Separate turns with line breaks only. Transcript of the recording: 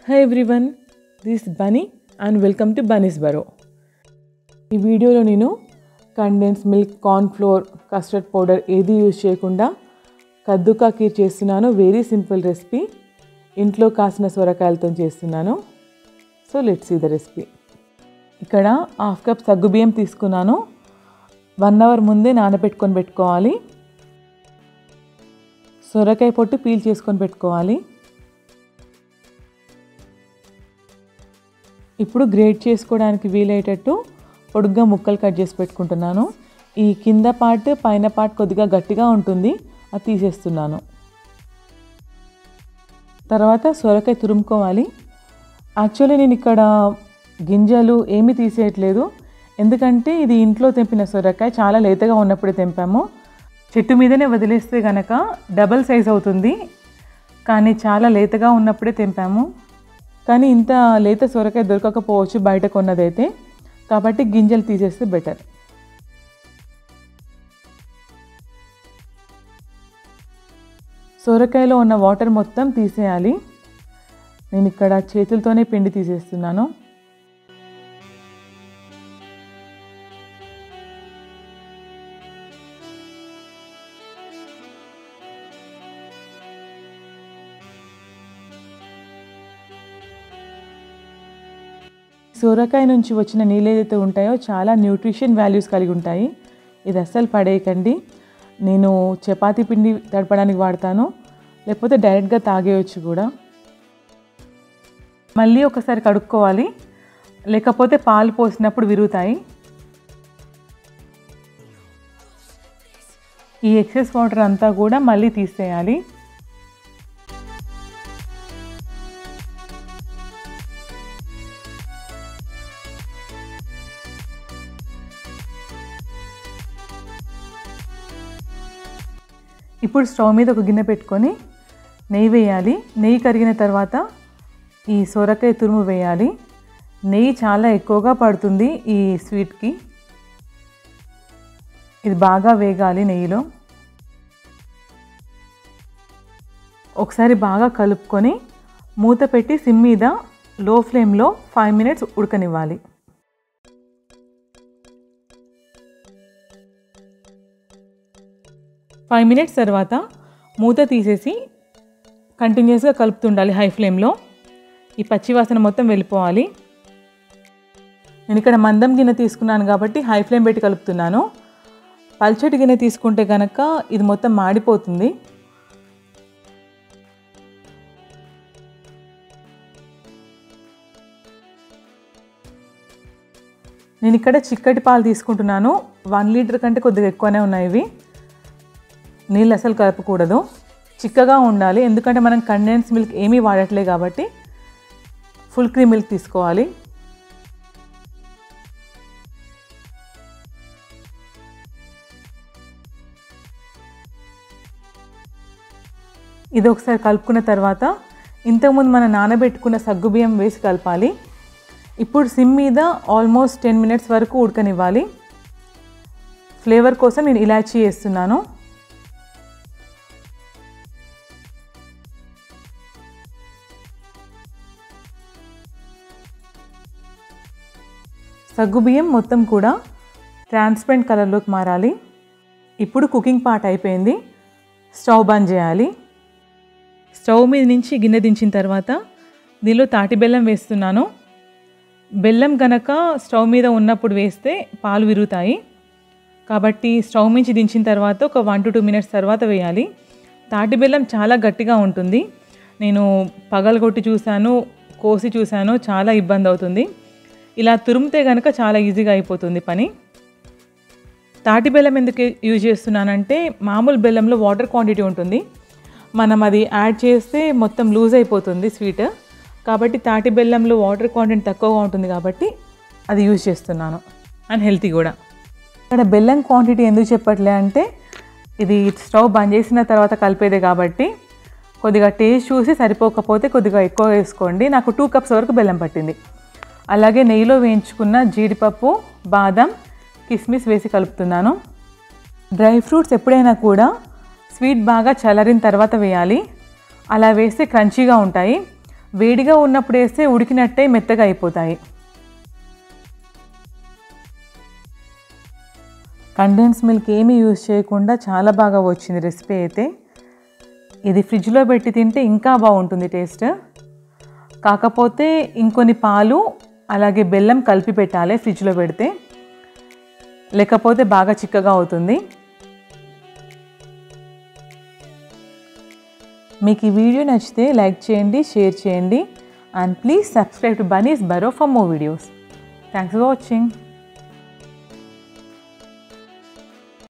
hi everyone this Bunny and welcome to Bunny's Burrow ఈ వీడియోలో నేను condensed milk corn flour custard powder ఏది use చేయకుండా కద్దుకా కీర్ చేస్తున్నాను వెరీ సింపుల్ రెసిపీ ఇంట్లో కాసిన సొరకాయలతో చేస్తున్నాను so let's see the recipe ఇక్కడ హాఫ్ కప్ సగ్గుబియ్యం తీసుకున్నాను వన్ అవర్ ముందే నానబెట్టుకొని పెట్టుకోవాలి సొరకాయ పొట్టు పీల్ చేసుకొని పెట్టుకోవాలి ఇప్పుడు గ్రేట్ చేసుకోవడానికి వీలయ్యేటట్టు పొడుగ్గా ముక్కలు కట్ చేసి పెట్టుకుంటున్నాను ఈ కింద పార్ట్ పైన పార్ట్ కొద్దిగా గట్టిగా ఉంటుంది అది తీసేస్తున్నాను తర్వాత సొరకాయ తురుముకోవాలి యాక్చువల్లీ నేను ఇక్కడ గింజలు ఏమీ తీసేయట్లేదు ఎందుకంటే ఇది ఇంట్లో తెంపిన సొరకాయ చాలా లేతగా ఉన్నప్పుడే తెంపాము చెట్టు మీదనే వదిలేస్తే గనక డబల్ సైజ్ అవుతుంది కానీ చాలా లేతగా ఉన్నప్పుడే తెంపాము కానీ ఇంత లేత సొరకాయ దొరకకపోవచ్చు బయట కొన్నదైతే కాబట్టి గింజలు తీసేస్తే బెటర్ సొరకాయలో ఉన్న వాటర్ మొత్తం తీసేయాలి నేను ఇక్కడ చేతులతోనే పిండి తీసేస్తున్నాను సొరకాయ నుంచి వచ్చిన నీళ్ళు ఏదైతే ఉంటాయో చాలా న్యూట్రిషన్ వాల్యూస్ కలిగి ఉంటాయి ఇది అస్సలు పడేయకండి నేను చపాతీ పిండి తడపడానికి వాడతాను లేకపోతే డైరెక్ట్గా తాగేయచ్చు కూడా మళ్ళీ ఒకసారి కడుక్కోవాలి లేకపోతే పాలు పోసినప్పుడు విరుగుతాయి ఈ ఎక్సెస్ వాటర్ అంతా కూడా మళ్ళీ తీసేయాలి ఇప్పుడు స్టవ్ మీద ఒక గిన్నె పెట్టుకొని నెయ్యి వేయాలి నెయ్యి కరిగిన తర్వాత ఈ సొరకాయ తురుము వేయాలి నెయ్యి చాలా ఎక్కువగా పడుతుంది ఈ స్వీట్కి ఇది బాగా వేగాలి నెయ్యిలో ఒకసారి బాగా కలుపుకొని మూత పెట్టి సిమ్ మీద లో ఫ్లేమ్లో ఫైవ్ మినిట్స్ ఉడకనివ్వాలి ఫైవ్ మినిట్స్ తర్వాత మూత తీసేసి కంటిన్యూస్గా కలుపుతుండాలి హై ఫ్లేమ్లో ఈ పచ్చివాసన మొత్తం వెళ్ళిపోవాలి నేను ఇక్కడ మందం గిన్నె తీసుకున్నాను కాబట్టి హై ఫ్లేమ్ పెట్టి కలుపుతున్నాను పల్చటి గిన్నె తీసుకుంటే కనుక ఇది మొత్తం మాడిపోతుంది నేను ఇక్కడ చిక్కటి పాలు తీసుకుంటున్నాను వన్ లీటర్ కంటే కొద్దిగా ఎక్కువనే ఉన్నాయి ఇవి నీళ్ళు అసలు కలపకూడదు చిక్కగా ఉండాలి ఎందుకంటే మనం కండెన్స్ మిల్క్ ఏమీ వాడట్లే కాబట్టి ఫుల్ క్రీమ్ మిల్క్ తీసుకోవాలి ఇది ఒకసారి కలుపుకున్న తర్వాత ఇంతకుముందు మనం నానబెట్టుకున్న సగ్గుబియ్యం వేసి కలపాలి ఇప్పుడు సిమ్ మీద ఆల్మోస్ట్ టెన్ మినిట్స్ వరకు ఉడకనివ్వాలి ఫ్లేవర్ కోసం నేను ఇలాచీ వేస్తున్నాను సగ్గుబియ్యం మొత్తం కూడా ట్రాన్స్పరెంట్ కలర్లోకి మారాలి ఇప్పుడు కుకింగ్ పార్ట్ అయిపోయింది స్టవ్ బంద్ చేయాలి స్టవ్ మీద నుంచి గిన్నె దించిన తర్వాత దీనిలో తాటి బెల్లం వేస్తున్నాను బెల్లం గనక స్టవ్ మీద ఉన్నప్పుడు వేస్తే పాలు విరుగుతాయి కాబట్టి స్టవ్ నుంచి దించిన తర్వాత ఒక వన్ టు టూ మినిట్స్ తర్వాత వేయాలి తాటి బెల్లం చాలా గట్టిగా ఉంటుంది నేను పగలగొట్టి చూశాను కోసి చూశాను చాలా ఇబ్బంది అవుతుంది ఇలా తురిమితే కనుక చాలా ఈజీగా అయిపోతుంది పని తాటి బెల్లం ఎందుకు యూజ్ చేస్తున్నానంటే మామూలు బెల్లంలో వాటర్ క్వాంటిటీ ఉంటుంది మనం అది యాడ్ చేస్తే మొత్తం లూజ్ అయిపోతుంది స్వీట్ కాబట్టి తాటి బెల్లంలో వాటర్ క్వాంటిటీ తక్కువగా ఉంటుంది కాబట్టి అది యూజ్ చేస్తున్నాను అండ్ హెల్తీ కూడా ఇక్కడ బెల్లం క్వాంటిటీ ఎందుకు చెప్పట్లే అంటే ఇది స్టవ్ బంద్ చేసిన తర్వాత కలిపేదే కాబట్టి కొద్దిగా టేస్ట్ చూసి సరిపోకపోతే కొద్దిగా ఎక్కువ వేసుకోండి నాకు టూ కప్స్ వరకు బెల్లం పట్టింది అలాగే నెయ్యిలో వేయించుకున్న జీడిపప్పు బాదం కిస్మిస్ వేసి కలుపుతున్నాను డ్రై ఫ్రూట్స్ ఎప్పుడైనా కూడా స్వీట్ బాగా చల్లారిన తర్వాత వేయాలి అలా వేస్తే క్రంచీగా ఉంటాయి వేడిగా ఉన్నప్పుడు వేస్తే ఉడికినట్టే మెత్తగా అయిపోతాయి కండెన్స్ మిల్క్ ఏమీ యూజ్ చేయకుండా చాలా బాగా వచ్చింది రెసిపీ అయితే ఇది ఫ్రిడ్జ్లో పెట్టి తింటే ఇంకా బాగుంటుంది టేస్ట్ కాకపోతే ఇంకొన్ని పాలు అలాగే బెల్లం కలిపి పెట్టాలి ఫ్రిడ్జ్లో పెడితే లేకపోతే బాగా చిక్కగా అవుతుంది మీకు ఈ వీడియో నచ్చితే లైక్ చేయండి షేర్ చేయండి and please subscribe to Bunny's Burrow for more videos thanks for watching